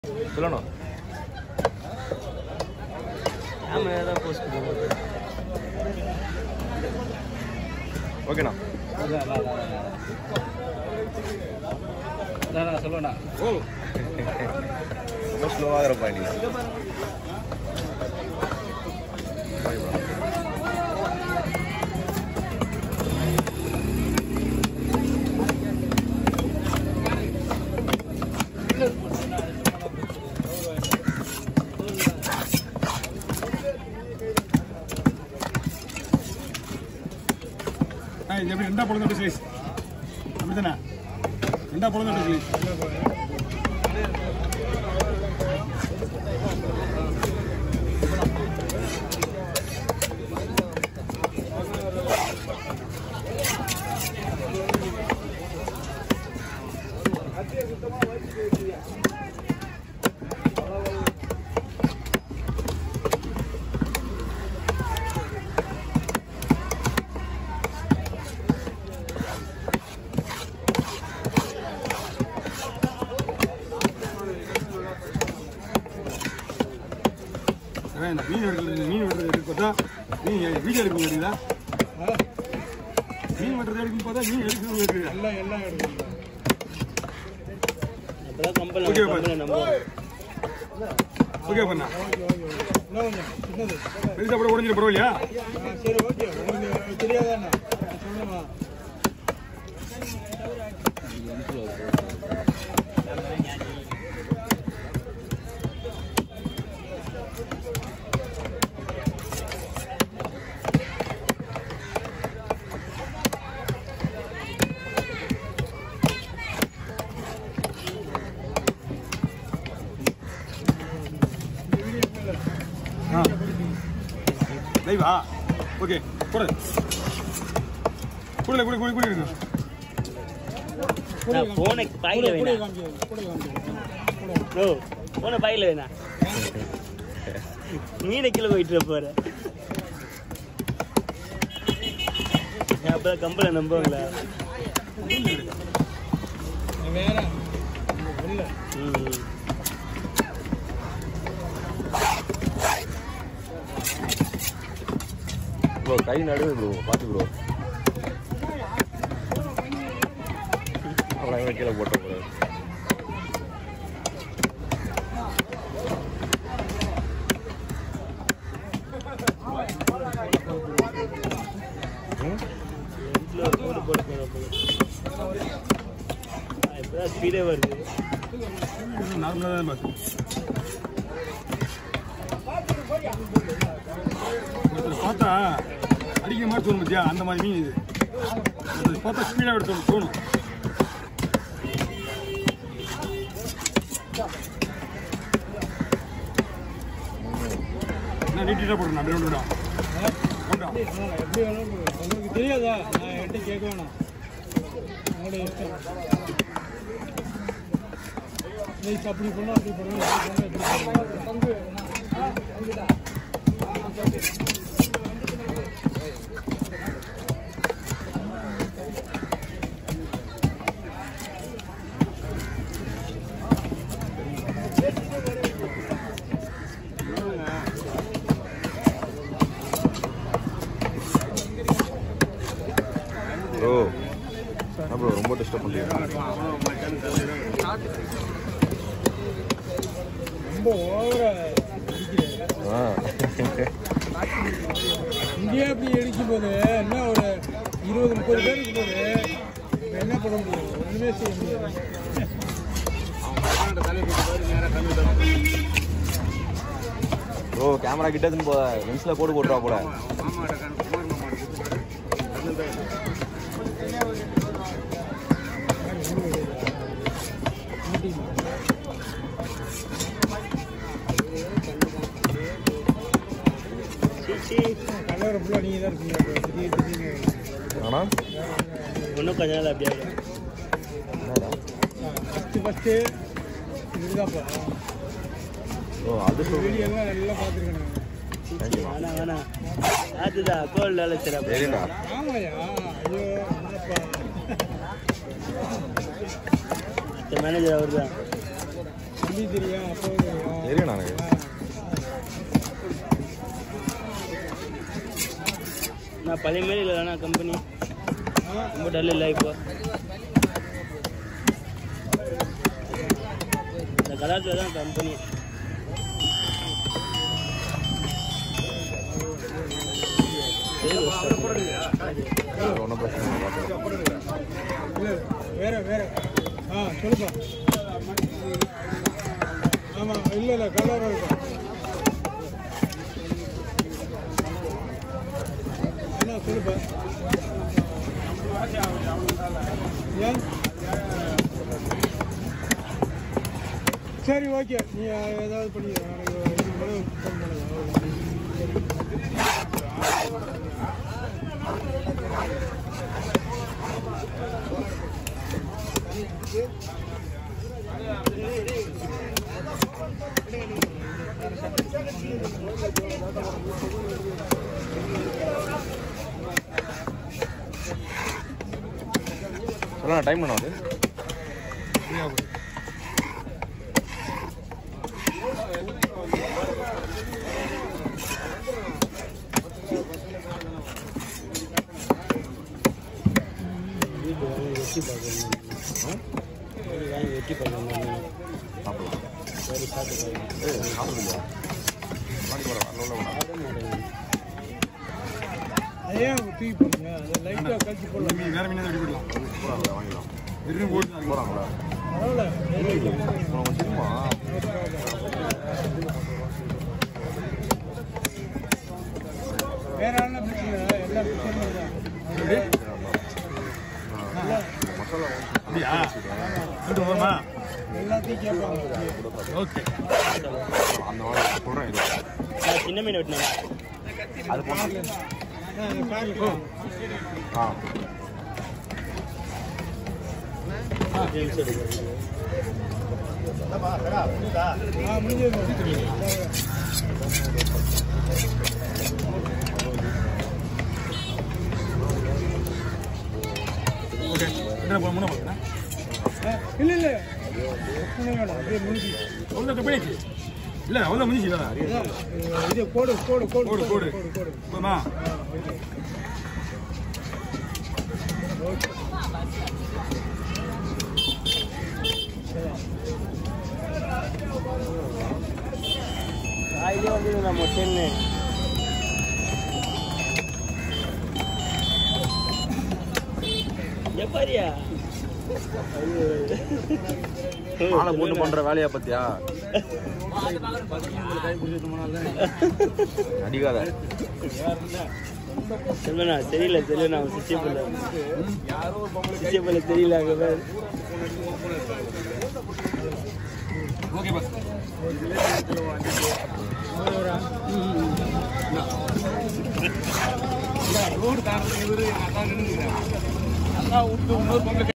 சொல்லணும் ஆமாம் ஏதாவது போஸ்ட் பண்ணுவோம் ஓகேண்ணா சொல்லுவேண்ணா ஓ ரொம்ப ஸ்லோவாக இருப்பா நீ ஆ, இது எப்படி ரெண்டா பொழுது ஸ்லைஸ் அப்படிதானே ரெண்டா பொழுது ஸ்லைஸ் அதான் இந்த மீன் வெட்டுறது மீன் வெட்டுறது எடுக்க பார்த்தா மீன் வீடியோ எடுக்க முடியுதா மீன் வெட்டுறது எடுக்கும் பார்த்தா மீன் எடுக்கணும் எடுக்குது எல்லாம் எல்லாம் எடுக்கணும் அப்பதான் கம்பெனி Okay, கம்பெனி நம்புவோம் ஓகே பண்ணா பெருசா கூட உடஞ்சிட பரவாயில்லையா சரி ஓகே உங்களுக்கு தெரியாதாண்ணா சொல்லுமா ஆ லைவா ஓகே கொடு குடில குடி குடி குடி இருக்கு நான் போனை பாயில வேணாம் ப்ரோ போனை பாயில வேணாம் மீனை கீழே போயிட்டு போற அப்பதான் கம்பெனி நம்புவாங்களா வேற இல்லை ம் ப்ரோ கை நடுவு ப்ரோ பார்த்து ப்ரோ அப்புறம் இவன் கீழே போட்ட ப்ரோ வீட்டில் ஒரு போட்டு போட்டு போகிற இப்போதான் ஸ்பீடே வருது நார்மலாக தான் பார்த்து ஒருத்தர் பார்த்தா அடிக்கிற மாதிரி தோணும் பார்த்தியா அந்த மாதிரி மீன் இது ஒருத்தர் பார்த்தா ஸ்பீடாக எடுத்து தோணும் என்ன நீட்டாக போடணும் அப்படி ஒன்று கொண்டா எப்படி வேணாலும் போடு. உங்களுக்கு தெரியாதா நான் என்கிட்ட கேட்க வேணாம் உங்களுடைய இஷ்டம் ப்ளீஸ் அப்படி பண்ணா அப்படி பண்ணுங்க இப்படி பண்ணா இப்படி பண்ணுங்க ப்ரோ என்ன ப்ரோ ரொம்ப டிஸ்டர்ப் பண்ணுறீங்க ரொம்ப ஓவரா அடிக்கிறேன் ஆ இங்கேயே அப்படி அடிக்கும் போது என்ன ஒரு இருபது முப்பது பேர் இருக்கும் போது இப்ப என்ன பண்ண முடியும் ஒன்றுமே செய்ய முடியாது ப்ரோ கேமரா கிட்ட இருந்து போ லென்ஸில் போட்டு போட்டுருவா போல சீச்சி கலவரம் ஃபுல்லாக நீங்கள் தான் இருக்கீங்க அப்ப திடீர் திடீர்னு ஆனால் இன்னும் கொஞ்ச நாள் அப்படியே ஆயிடும் என்னடா ஃபஸ்ட்டு ஃபஸ்ட்டு இதுதான்ப்பா ஓ அது சொல்லு வீடியோலாம் நல்லா பார்த்துருக்கேன் சீச்சி வேணாம் வேணாம் அதுதான் கோல்டு அழைச்சிடா சரிண்ணா ஆமாயா ஐயோ என்னப்பா மேனேஜர் அவர் தான் தம்பி தெரியும் அப்போ தெரியும் தெரியும் எனக்கு நான் பழைய மாதிரி இல்லைண்ணா கம்பெனி ஆ ரொம்ப டல் இல்லை இப்போ இந்த கலாத்தில் தான் கம்பெனி ஒன்றும் பிரச்சனை இல்லை பார்த்துக்கலாம். இல்லை வேற வேற ஆ சொல்லுப்பா ஆமாம் இல்லை இல்லை கலர் இருக்கும் என்ன சொல்லுப்பா ஏன் சரி ஓகே நீ ஏதாவது பண்ணி எனக்கு இதுக்கு மேலே ஃபோன் பண்ணுங்க சொல்லலாம் டைம் என்ன ஆகுது வீட்டு வாங்கி வெட்டி பார்க்கணும் வீடு வாங்கி வெட்டி பார்க்கணும் சாப்பிடலாம் சரி சாப்பிட்டு ஏய் சாப்பிடுங்க மாடி போட வரல உள்ள போடா. சாப்பிட மாட்டேங்க அதே தூக்கி போடுங்க அதை லைட்டாக கழிச்சு போடலாம் மீன் வேற மீன் வெட்டி போடலாம் போறாங்களா வாங்கிக்கலாம் வெறும் போட்டு தான் போறாங்களா பரவாயில்ல உனக்கு தெரியுமா வேற என்ன பிரச்சனை இல்லை எல்லா பிரச்சனையும் தான் மசாலா அப்படியா கொண்டு போமா எல்லாத்தையும் கேட்பாங்க ஓகே அந்த மாதிரி சொல்கிறேன் இது நான் சின்ன மீன் வெட்டினேன் அது போனால் ஆ, இது பாருங்க ஆ ஆ முடிஞ்சது ஓகே என்ன போட முன்ன போடுறேன் ஆ, இல்லை இல்லை ஒப்பனை வேணாம் அப்படியே முடிஞ்சு அவ்வளோ கம்பெனிக்கு இல்லை அவ்வளோ முடிஞ்சு இல்லை அதான், இது கோடு கோடு கோடு கோடு, கோடு. கோடு கோடு போதுமா ஆ ஓகே ஓகே காயிலே வந்து நான் மொட்டன்னு எப்பாரியா ஆளை போட்டு பண்ற வேலையை பத்தியா அடிக்காத செல்வனா தெரியல தெரியல அவன் சிச்சியப்பில்ல சிச்சியப்பில்ல தெரியல அங்கே பேர் ஓகே பஸ் ரோடு தாண்டது இவரு அதான் நின்றுக்கிறேன் அதான் விட்டு இன்னொரு பக்கம்